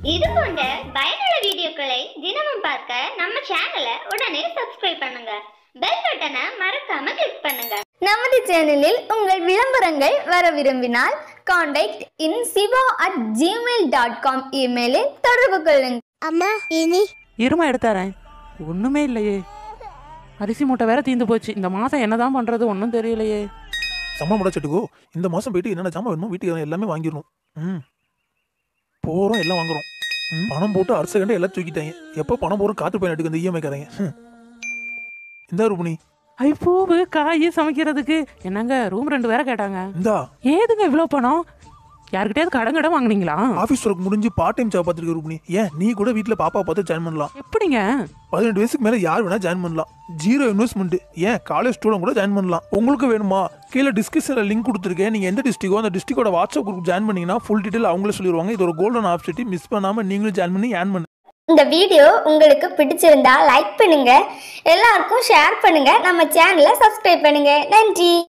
இது போன்ற பயனுள்ள வீடியோக்களை தினமும் பார்க்க நம்ம சேனலை உடனே சப்ஸ்கிரைப் பண்ணுங்க பெல் பட்டனை மறக்காம கிளிக் பண்ணுங்க நமது சேனலில் உங்கள் விளம்பரங்கள் வர விரும்பினால் contact in Siva at Gmail dot com இமெயிலில் தொடர்பு கொள்ளுங்கள் அம்மா இனி இருமா எடுத்தாரேன் ஒன்றுமே இல்லையே அரிசி மூட்டை வேற தீந்து போச்சு இந்த மாதம் என்னதான் பண்ணுறது ஒன்றும் தெரியலையே சம்பளம் முடிச்சிட்டுக்கோ இந்த மாதம் போயிட்டு என்னென்ன சாமான் வேணுமோ வீட்டுக்கு எல்லாமே வாங்கிடணும் ம் போகிறோம் எல்லாம் வாங்குறோம் ம், பணம் போட்டு அரசு கண்டு எல்லாம் தூக்கிட்டாங்க எப்போ பணம் போகிறோம் காத்து போய் நட்டுக்கு இந்த இஎம்ஐ கதைங்க இந்த ரூபணி ஐ பூவு காய் சமைக்கிறதுக்கு என்னங்க ரூம் ரெண்டு வேற கேட்டாங்க இந்தா ஏதுங்க இவ்வளோ பணம் யாருக்கிட்டயாவது கடன் கடன் வாங்குனீங்களா ஆஃபீஸ் ஒர்க் முடிஞ்சு பார்ட் டைம் ஜாப் பார்த்துருக்க ரூபணி ஏன் நீ கூட வீட்டில் பாப்பா பார்த்து ஜாயின் பண்ணலாம் எப்படிங்க பதினெட்டு வயசுக்கு மேலே யார் வேணா ஜாயின் பண்ணலாம் ஜீரோ இன்வெஸ்ட்மெண்ட் ஏன் காலேஜ் ஸ்டூடெண்ட் கூட ஜாயின் பண்ணலாம் உங்களுக்கு வேணுமா கீழே டிஸ்கிரிப்ஷனில் லிங்க் கொடுத்துருக்கேன் நீங்கள் எந்த டிஸ்ட்ரிக்கோ அந்த டிஸ்ட்ரிக்டோட வாட்ஸ்அப் குரூப் ஜாயின் பண்ணீங்கன்னா ஃபுல் டீட்டெயில் அவங்களே சொல்லிடுவாங்க இது ஒரு கோல்டன் ஆப்பர்ச்சுனிட்டி மிஸ் பண்ணாமல் நீங்களும் ஜாயின் பண்ணி ஏன் பண்ணு இந்த வீடியோ உங்களுக்கு பிடிச்சிருந்தா லைக் பண்ணுங்க எல்லாருக்கும் ஷேர் பண்ணுங்க நம்ம சேனலை சப்ஸ்கிரைப் பண்ணுங்க நன்றி